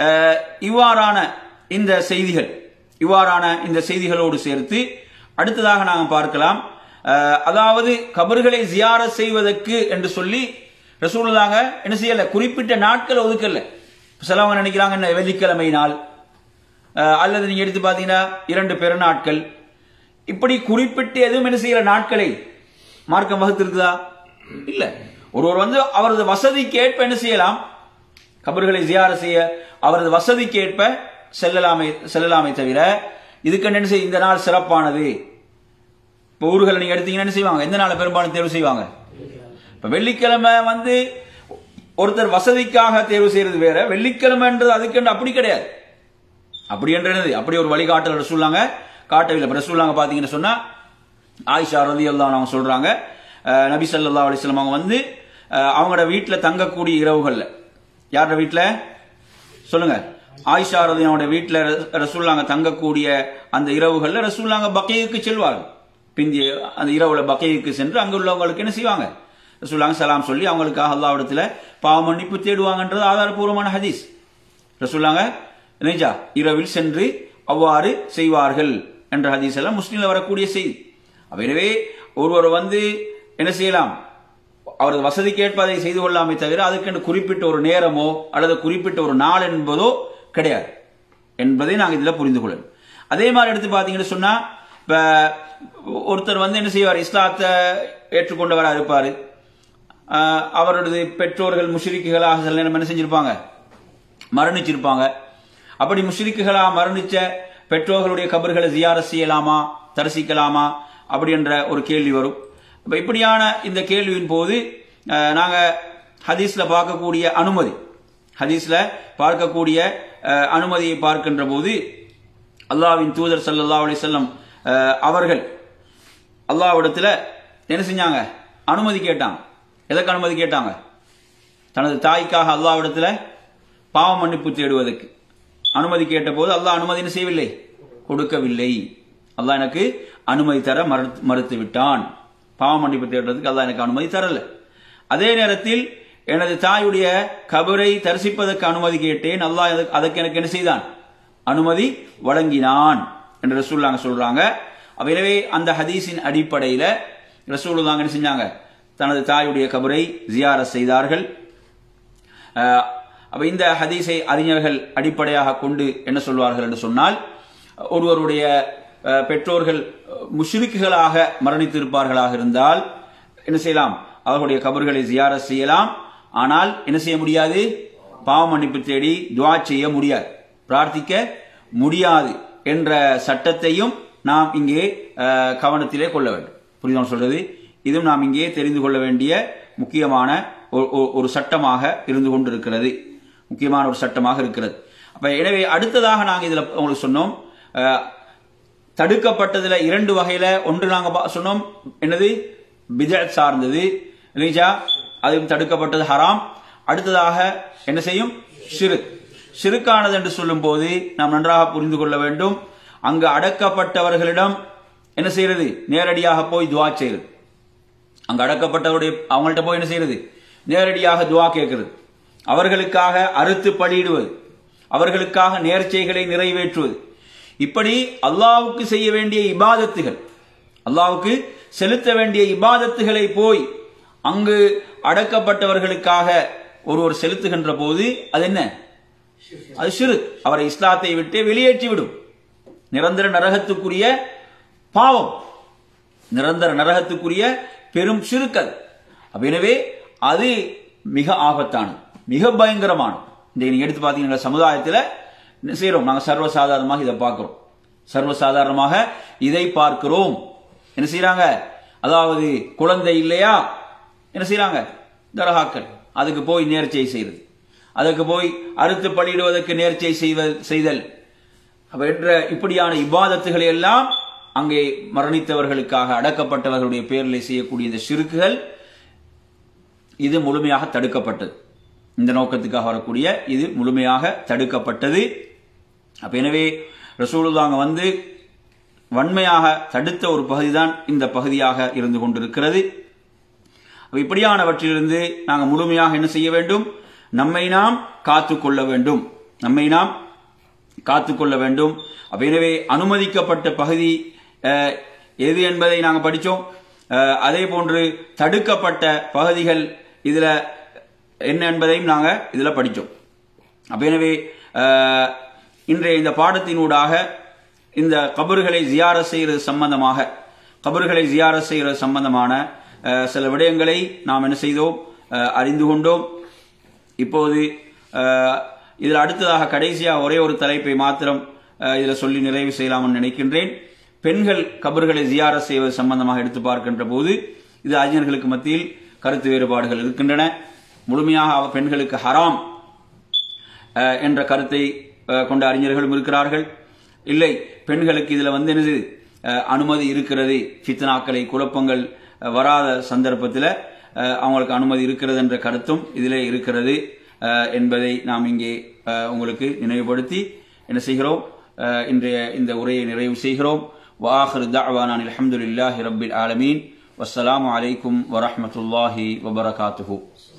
இவ்வாறான இந்த செய்திகள் இவ்வாறான இந்த செய்திகளோடு சேர்த்து அடுத்ததாக நாங்கள் பார்க்கலாம் அதாவது கபர்களை ஜியார செய்வதற்கு என்று சொல்லி ரசூலுல்லாங்க என்ன செய்யல குறிப்பிட்ட நாட்கள் ஒதுக்கல சிலவங்க நினைக்கிறாங்க என்ன வெள்ளிக்கிழமை நாள் அல்லது நீங்க எடுத்து பாத்தீங்கன்னா இரண்டு பெருநாட்கள் இப்படி குறிப்பிட்டு எதுவும் என்ன செய்யற நாட்களை மார்க்கம் வகுத்திருக்குதா இல்ல ஒருவர் வந்து அவரது வசதிக்கு ஏற்ப என்ன செய்யலாம் கபர்களை ஜியார செய்ய அவரது வசதிக்கு ஏற்ப செல்லலாமே செல்லலாமே தவிர இதுக்கு என்ன செய்ய இந்த நாள் சிறப்பானது இப்போ ஊர்களை நீங்க எடுத்தீங்கன்னா என்ன செய்வாங்க எந்த நாளை பெரும்பாலும் தேர்வு செய்வாங்க இப்ப வெள்ளிக்கிழமை வந்து ஒருத்தர் வசதிக்காக தேர்வு செய்யறது வேற வெள்ளிக்கிழமைன்றது அதுக்கு அப்படி கிடையாது அப்படி என்றது அப்படி ஒரு வழிகாட்டல் ரசூல்லாங்க காட்டவில்லை ரசூல்லாங்க பாத்தீங்கன்னு சொன்னா ஆயிஷா ரதி அல்லா அவங்க சொல்றாங்க நபி சல்லா அலிஸ்லாம் அவங்க வந்து அவங்களோட வீட்டில் தங்கக்கூடிய இரவுகள்ல யாரோட வீட்டில் சொல்லுங்க ஆயிஷா ரதி அவங்களோட வீட்டில் ரசூல்லாங்க தங்கக்கூடிய அந்த இரவுகள்ல ரசூல்லாங்க பக்கையுக்கு செல்வார்கள் பிந்திய அந்த இரவுல பக்கையுக்கு சென்று அங்க உள்ளவங்களுக்கு என்ன செய்வாங்க ரசூல்லாங்க சலாம் சொல்லி அவங்களுக்காக அல்லாவிடத்துல பாவ மன்னிப்பு தேடுவாங்கன்றது ஆதாரபூர்வமான ஹதீஸ் ரசூல்லாங்க நிஜா இரவில் சென்று அவ்வாறு செய்வார்கள் என்ற ஹதீஸ் எல்லாம் முஸ்லீம்ல வரக்கூடிய செய்தி எனவே ஒருவர் வந்து என்ன செய்யலாம் அவரது வசதிக்கு ஏற்ப அதை செய்து கொள்ளாமே தவிர அதுக்கென்று குறிப்பிட்ட ஒரு நேரமோ அல்லது குறிப்பிட்ட ஒரு நாள் என்பதோ கிடையாது என்பதை நாங்கள் இதில் புரிந்து கொள்ளணும் அதே மாதிரி எடுத்து பார்த்தீங்கன்னு சொன்னா இப்ப ஒருத்தர் வந்து என்ன செய்வார் இஸ்லாத்தை ஏற்றுக்கொண்டவராக இருப்பார் அவரது பெற்றோர்கள் முஷிரிக்குகளாக சில நேரம் என்ன செஞ்சிருப்பாங்க மரணிச்சிருப்பாங்க அப்படி முஷிரிக்குகளாக மரணிச்ச பெற்றோர்களுடைய கபர்களை ஜியார செய்யலாமா தரிசிக்கலாமா அப்படி என்ற ஒரு கேள்வி வரும் இப்ப இப்படியான இந்த கேள்வியின் போது நாங்க ஹதீஸ்ல பார்க்கக்கூடிய அனுமதி ஹதீஸ்ல பார்க்கக்கூடிய அனுமதியை பார்க்கின்ற போது அல்லாவின் தூதர் சல்லா அலிசல்லம் அவர்கள் அல்லாவிடத்துல என்ன செஞ்சாங்க அனுமதி கேட்டாங்க எதற்கு அனுமதி கேட்டாங்க தனது தாய்க்காக அல்லாவிடத்துல பாவ மன்னிப்பு தேடுவதற்கு அனுமதி கேட்ட போது அல்லாஹ் அனுமதி செய்யவில்லை கொடுக்கவில்லை அல்லாஹ் எனக்கு அனுமதி தர மறுத்து விட்டான் பாவ மன்னிப்பு தேடுறதுக்கு அல்லாஹ் எனக்கு அனுமதி தரல அதே நேரத்தில் எனது தாயுடைய கபரை தரிசிப்பதற்கு அனுமதி கேட்டேன் அல்லாஹ் அதற்கு எனக்கு என்ன செய்தான் அனுமதி வழங்கினான் என்று ரசூல்லாங்க சொல்றாங்க எனவே அந்த ஹதீஸின் அடிப்படையில ரசூலுல்லாங்க என்ன செஞ்சாங்க தனது தாயுடைய கபரை ஜியார செய்தார்கள் அப்ப இந்த ஹதீஸை அறிஞர்கள் அடிப்படையாக கொண்டு என்ன சொல்வார்கள் என்று சொன்னால் ஒருவருடைய பெற்றோர்கள் முஷ்ரிக்குகளாக மரணித்திருப்பார்களாக இருந்தால் என்ன செய்யலாம் அவர்களுடைய கபர்களை ஜியார செய்யலாம் ஆனால் என்ன செய்ய முடியாது பாவ மன்னிப்பு தேடி துவா செய்ய முடியாது பிரார்த்திக்க முடியாது என்ற சட்டத்தையும் நாம் இங்கே கவனத்திலே கொள்ள வேண்டும் புரியுதா சொல்றது இதுவும் நாம் இங்கே தெரிந்து கொள்ள வேண்டிய முக்கியமான ஒரு சட்டமாக இருந்து கொண்டிருக்கிறது முக்கியமான ஒரு சட்டமாக இருக்கிறது அப்ப எனவே அடுத்ததாக நாங்கள் இதுல உங்களுக்கு சொன்னோம் தடுக்கப்பட்டதுல இரண்டு வகையில ஒன்று நாங்க சொன்னோம் என்னது பிஜத் சார்ந்தது இல்லைங்களா அதுவும் தடுக்கப்பட்டது ஹராம் அடுத்ததாக என்ன செய்யும் ஷிருக் ஷிருக்கானது என்று சொல்லும் போது நாம் நன்றாக புரிந்து கொள்ள வேண்டும் அங்கு அடக்கப்பட்டவர்களிடம் என்ன செய்யறது நேரடியாக போய் துவா செய்யறது அங்க அடக்கப்பட்டவருடைய அவங்கள்ட்ட போய் என்ன செய்யறது நேரடியாக துவா கேட்கிறது அவர்களுக்காக அறுத்து பலியிடுவது அவர்களுக்காக நேர்ச்சைகளை நிறைவேற்றுவது இப்படி அல்லாவுக்கு செய்ய வேண்டிய இபாதத்துகள் அல்லாவுக்கு செலுத்த வேண்டிய இபாதத்துகளை போய் அங்கு அடக்கப்பட்டவர்களுக்காக ஒருவர் செலுத்துகின்ற போது அது என்ன அது சிறு அவரை இஸ்லாத்தை விட்டு வெளியேற்றி விடும் நிரந்தர நரகத்துக்குரிய பாவம் நிரந்தர நரகத்துக்குரிய பெரும் சிறுக்கல் அப்ப எனவே அது மிக ஆபத்தானது மிக பயங்கரமானது இன்றைக்கு நீங்க எடுத்து பார்த்தீங்கன்னா சமுதாயத்தில் என்ன செய்யறோம் நாங்கள் சர்வசாதாரணமாக இதை பார்க்கிறோம் சர்வசாதாரணமாக இதை பார்க்கிறோம் என்ன செய்யறாங்க அதாவது குழந்தை இல்லையா என்ன செய்யறாங்க தரகாக்கள் அதுக்கு போய் நேர்ச்சை செய்வது அதுக்கு போய் அறுத்து பலியிடுவதற்கு நேர்ச்சை செய்வ- செய்தல் அப்ப என்ற இப்படியான இபாதத்துகளை எல்லாம் அங்கே மரணித்தவர்களுக்காக அடக்கப்பட்டவர்களுடைய பேரில் செய்யக்கூடிய இந்த சிறுக்குகள் இது முழுமையாக தடுக்கப்பட்டது இந்த நோக்கத்துக்காக வரக்கூடிய இது முழுமையாக தடுக்கப்பட்டது அப்ப எனவே ரசூலுல்லாங்க வந்து வன்மையாக தடுத்த ஒரு பகுதிதான் இந்த பகுதியாக இருந்து கொண்டிருக்கிறது அப்ப இப்படியானவற்றிலிருந்து நாங்கள் முழுமையாக என்ன செய்ய வேண்டும் நம்மை நாம் காத்துக்கொள்ள வேண்டும் நம்மை நாம் காத்துக்கொள்ள வேண்டும் அப்ப எனவே அனுமதிக்கப்பட்ட பகுதி அஹ், எது என்பதை நாங்கள் படித்தோம் அதே போன்று தடுக்கப்பட்ட பகுதிகள் இதுல என்ன என்பதையும் நாங்கள் இதுல படித்தோம் அப்ப எனவே அஹ், இன்றைய இந்த பாடத்தினூடாக இந்த கபறுகளை ஜியார செய்கிறது சம்பந்தமாக கபறுகளை ஜியார செய்கிறது சம்பந்தமான அஹ், சில விடயங்களை நாம் என்ன செய்தோம் அஹ், அறிந்து கொண்டோம் இப்போது அஹ், இதில் அடுத்ததாக கடைசியாக ஒரே ஒரு தலைப்பை மாத்திரம் அஹ், இதில் சொல்லி நிறைவு செய்யலாம்னு நினைக்கின்றேன் பெண்கள் கபறுகளை ஜியார செய்வது சம்பந்தமாக எடுத்து பார்க்கின்ற போது இது அறிஞர்களுக்கு மத்தியில் கருத்து வேறுபாடுகள் இருக்கின்றன முழுமையாக அவ பெண்களுக்கு ஹராம் அஹ், என்ற கருத்தை அஹ், கொண்ட அறிஞர்களும் இருக்கிறார்கள் இல்லை பெண்களுக்கு இதுல வந்து என்னது அஹ், அனுமதி இருக்கிறது ஃபித்னாக்களை குழப்பங்கள் அஹ், வராத சந்தர்ப்பத்தில் அஹ், அவங்களுக்கு அனுமதி இருக்கிறது என்ற கருத்தும் இதிலே இருக்கிறது அஹ், என்பதை நாம் இங்கே அஹ், உங்களுக்கு நினைவுபடுத்தி என்ன செய்கிறோம் அஹ், இன்றைய இந்த உரையை நிறைவு செய்கிறோம் வாஹிர் தஅவானான் அல்ஹம்துலில்லாஹி ரப்பில் ஆலமீன் வஸ்ஸலாமு அலைக்கும் வரஹ்மத்துல்லாஹி வபரகாத்துஹு